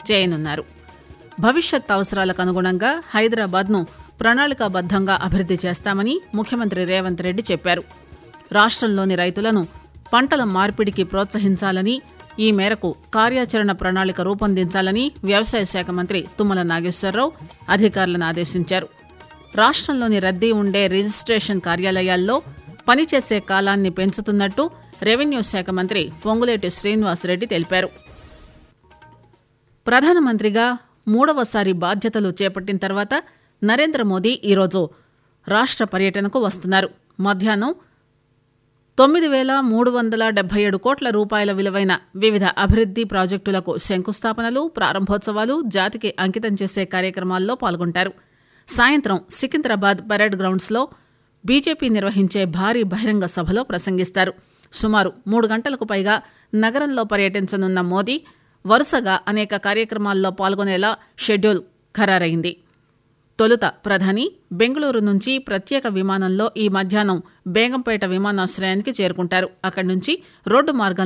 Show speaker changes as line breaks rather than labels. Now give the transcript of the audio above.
చేయనున్నారు భవిష్యత్ అవసరాలకు అనుగుణంగా హైదరాబాద్ను ప్రణాళికాబద్దంగా అభివృద్ది చేస్తామని ముఖ్యమంత్రి రేవంత్ రెడ్డి చెప్పారు రాష్ట్రంలోని రైతులను పంటల మార్పిడికి ప్రోత్సహించాలని ఈ మేరకు కార్యాచరణ ప్రణాళిక రూపొందించాలని వ్యవసాయ శాఖ మంత్రి తుమ్మల నాగేశ్వరరావు అధికారులను ఆదేశించారు రాష్ట్రంలోని రద్దీ ఉండే రిజిస్ట్రేషన్ కార్యాలయాల్లో పనిచేసే కాలాన్ని పెంచుతున్నట్టు రెవెన్యూ శాఖ మంత్రి పొంగులేటి శ్రీనివాసరెడ్డి తెలిపారు ప్రధానమంత్రిగా మూడవసారి బాధ్యతలు చేపట్టిన తర్వాత నరేంద్ర మోదీ ఈరోజు రాష్ట్ర పర్యటనకు వస్తున్నారు మధ్యాహ్నం తొమ్మిది వేల మూడు వందల డెబ్బై ఏడు కోట్ల రూపాయల విలువైన వివిధ అభివృద్ది ప్రాజెక్టులకు శంకుస్థాపనలు ప్రారంభోత్సవాలు జాతికి అంకితం చేసే కార్యక్రమాల్లో పాల్గొంటారు సాయంత్రం సికింద్రాబాద్ పరేడ్ గ్రౌండ్స్లో బీజేపీ నిర్వహించే భారీ బహిరంగ సభలో ప్రసంగిస్తారు సుమారు మూడు గంటలకు పైగా నగరంలో పర్యటించనున్న మోదీ వరుసగా అనేక కార్యక్రమాల్లో పాల్గొనేలా షెడ్యూల్ ఖరారైంది తొలుత ప్రధాని బెంగళూరు నుంచి ప్రత్యేక విమానంలో ఈ మధ్యాహ్నం బేగంపేట విమానాశ్రయానికి చేరుకుంటారు అక్కడి నుంచి రోడ్డు మార్గంలో